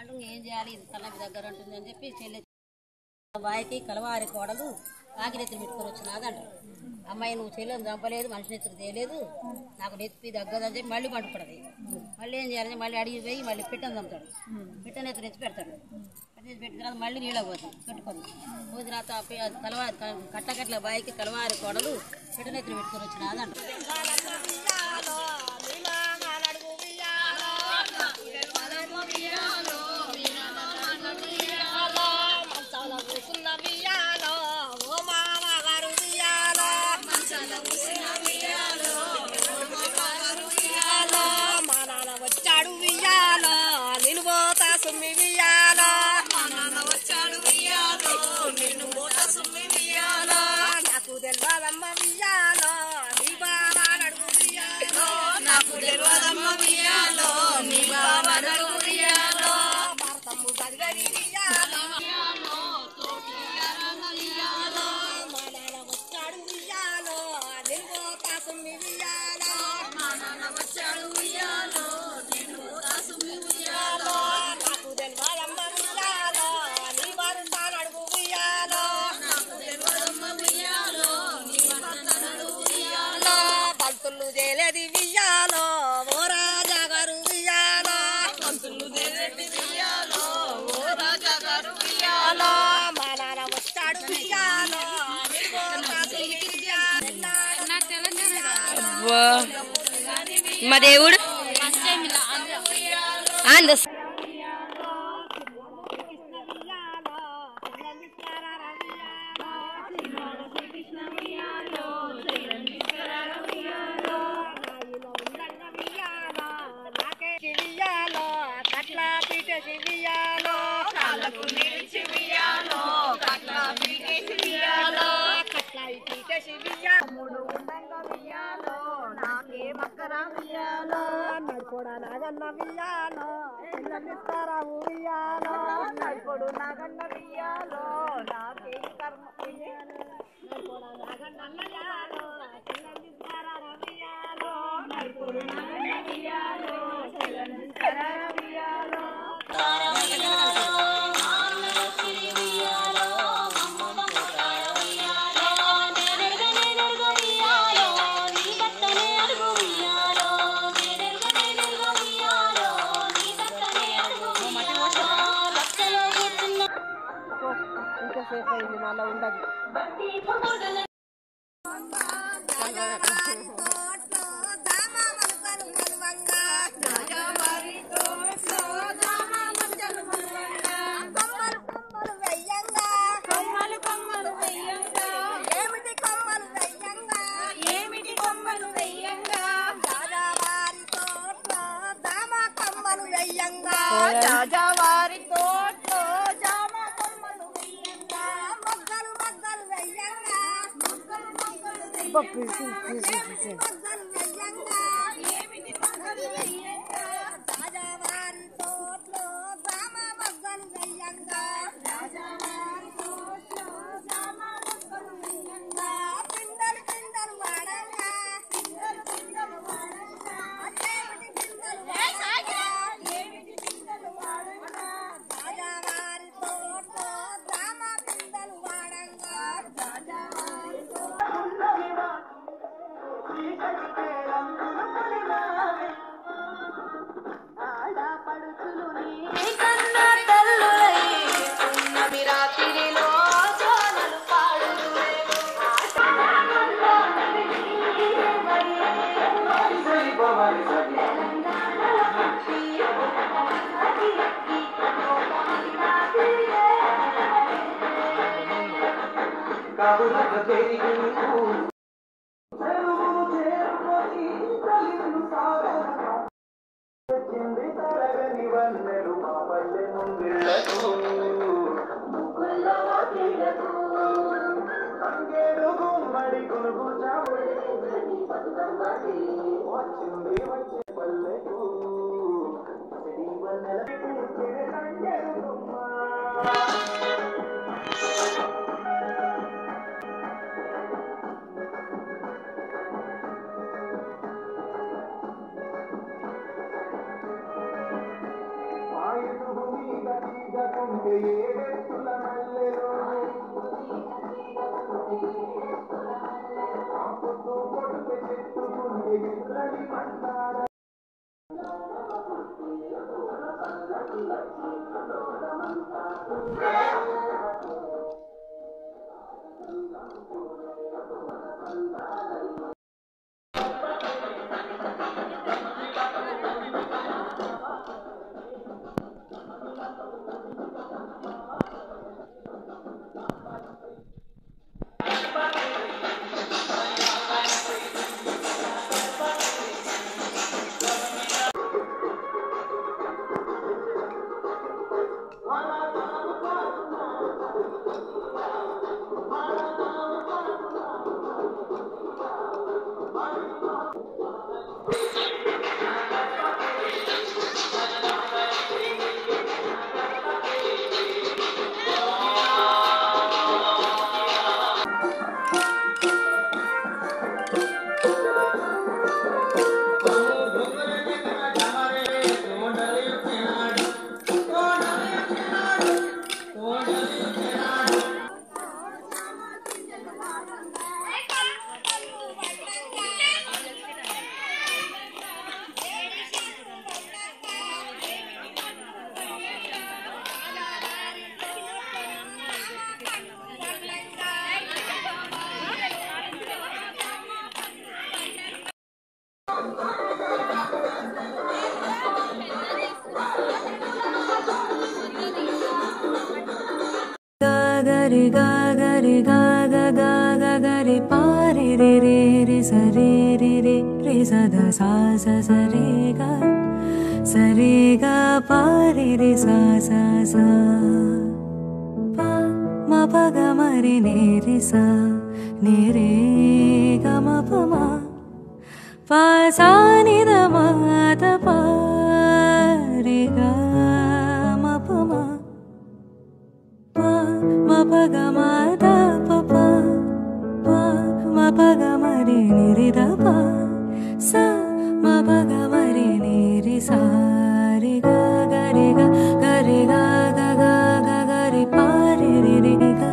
అంటూ ఏం చేయాలి ఇది తలకి దగ్గర ఉంటుంది అని చెప్పి చెల్లి బాయికి కలవారి కోడలు ఆకినెత్తులు పెట్టుకొని వచ్చినాది అంటారు అమ్మాయి నువ్వు చెల్లెని చంపలేదు మనిషి నెత్తులు తేలేదు నాకు నెత్తి దగ్గదని చెప్పి మళ్ళీ పండుపడది మళ్ళీ ఏం చేయాలని మళ్ళీ అడిగి పోయి మళ్ళీ పిట్టని చంపుతాడు పిట్టని ఎత్తులు ఎత్తి పెడతాడు పెట్టిన పెట్టిన తర్వాత మళ్ళీ నీళ్ళ పోతుంది పెట్టుకొని పోయిన తర్వాత ఆ పి- అది కలవారి కట్టకట్ల బాయికి కలవారి కోడలు పిట్టనెత్తులు పెట్టుకొని వచ్చినాది అంటారు వచ్చాడు వియ్యాలో నేను పోతా సుమ్మి వియ్యాలో వచ్చాడు వియ్యాలో నేను పోతా సుమ్మి వియ్యాలో నాకు తెలియదమ్మ వియ్యాలో నీ బాబా నడుగు వియ్యాలో నాకు తెలియదమ్మ వియ్యాలో నీ బాబా నడుగు వియ్యాలో భారతమ్ము గదిగడి వియ్యాలో మా నాన్న వచ్చాడు వియ్యాలో నేను పోతా సుమ్మి వియ్యాలో మా నాన్న వచ్చాడు వియ్యాలో నేను పోతా సుమ్మి వియ్యాలో నాకు తెలియదమ్మ వియ్యాలో నీ భర్త నడుగు వియ్యాలో నాకు తెలియదమ్మ వియ్యాలో నీ భర్త నడుగు వియ్యాలో పంతులు తేలేది వియ్యాలో ఓ రాజా గారు వియ్యాలో పంతులు తేలేది వియ్యాలో ఓ రాజా గారు వియ్యాలో మా నాన్న వచ్చాడు వియ్యాలో నేను పోతా సుమ్మి వియ్యాలో మా దేవుడు ఆంధ్ర నడుకోడా నాగన్న వియ్యాలో పిల్లనిస్తారా ఉయ్యాలో నడుకోడు నాగన్న వియ్యాలో నాకే కర్మ నడుకోడా నాగన్న వియ్యాలో పిల్లనిస్తారా వియ్యాలో నడుకోడు నాగన్న వియ్యాలో పిల్లనిస్తారా వియ్యాలో ఇంతసేపు అయింది మళ్ళీ ఉండదు కొమ్మలు కొమ్మలు వెయ్యంగా ఏమిటి కొమ్మలు వెయ్యంగా ఏమిటి కొమ్మలు వెయ్యంగా రాజావారి తోటలో దామ కొమ్మలు వెయ్యంగా రాజావారి తోటలో జామ కొమ్మలు వెయ్యంగా మొగ్గలు మొగ్గలు వెయ్యంగా మొగ్గలు మొగ్గలు వెయ్యంగా మొగ్గలు వెయ్యంగా ఏమిటి మొగ్గలు వెయ్యంగా రాజావారి తోటలో దామ మొగ్గలు వెయ్యంగా రాజావారి తోటలో దామ మొగ్గలు వెయ్యంగా పిందలు పిందలు వాడంగా పిందలు పిందలు వాడంగా ఏమిటి పిందలు వాడంగా ఏమిటి పిందలు వాడంగా రాజావారి తోటలో దామ పిందలు వాడంగా రాజావారి తోటలో ఆయుధ భూమి గరి గరి గ గ గ గరి పారి రి రి రి సరి రి రి రి సద సా స సరి గ సరి గ పారి రి సా సా సా ప మ ప గ మ రి ని రి సా ని రి గ మ ప మ ప సా ని ద మ ద ప రి గ మ ప మ ప మ ప గ మ ద ప ప ప మ ప గ మ రి ని రి ద ప స మ ప గ మ రి ని రి సా రి గ గ రి గ గ రి గ గ గ గ గ రి ప రి రి రి గ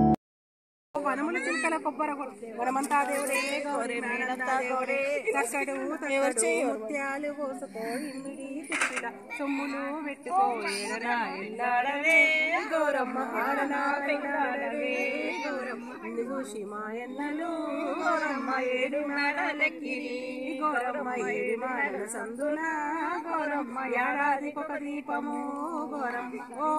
వనముల చిలకల కొబ్బర వనమంతా దేవుడే గౌరీ మేడంతా గౌరే చక్కడు తక్కడు ముత్యాలు పోసుకో ఇమ్మిడి తిప్పిడ సొమ్ములు పెట్టుకో ఏడనా ఎల్లాడవే గౌరమ్మ ఆడనా పెళ్ళాడవే గౌరమ్మ ఇల్లు చూసి మాయన్నలు గౌరమ్మ ఏడు మేడలెక్కిరి గౌరమ్మ ఏడు మేడల సందున గౌరమ్మ ఏడాదికొక దీపము గౌరమ్మ ఓ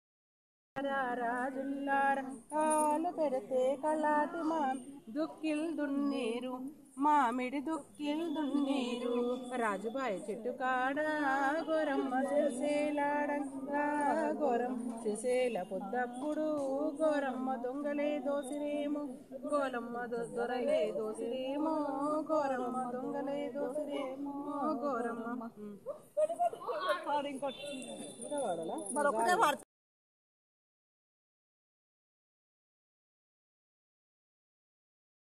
రాజుల్లార కాలు పెడితే కళాటి మా దుక్కిల్ దున్నీరు మామిడి దుక్కిల్ దున్నీరు రాజుబాయి చెట్టు కాడ గోరమ్మ సిరిసేలాడంగా గోరం సిరిసేల పొద్దప్పుడు గోరమ్మ దొంగలే దోసిరేమో గోరమ్మ దొ- దొరలే దోసిరేమో గోరమ్మ దొంగలే దోసిరేమో గోరమ్మ మరొకటే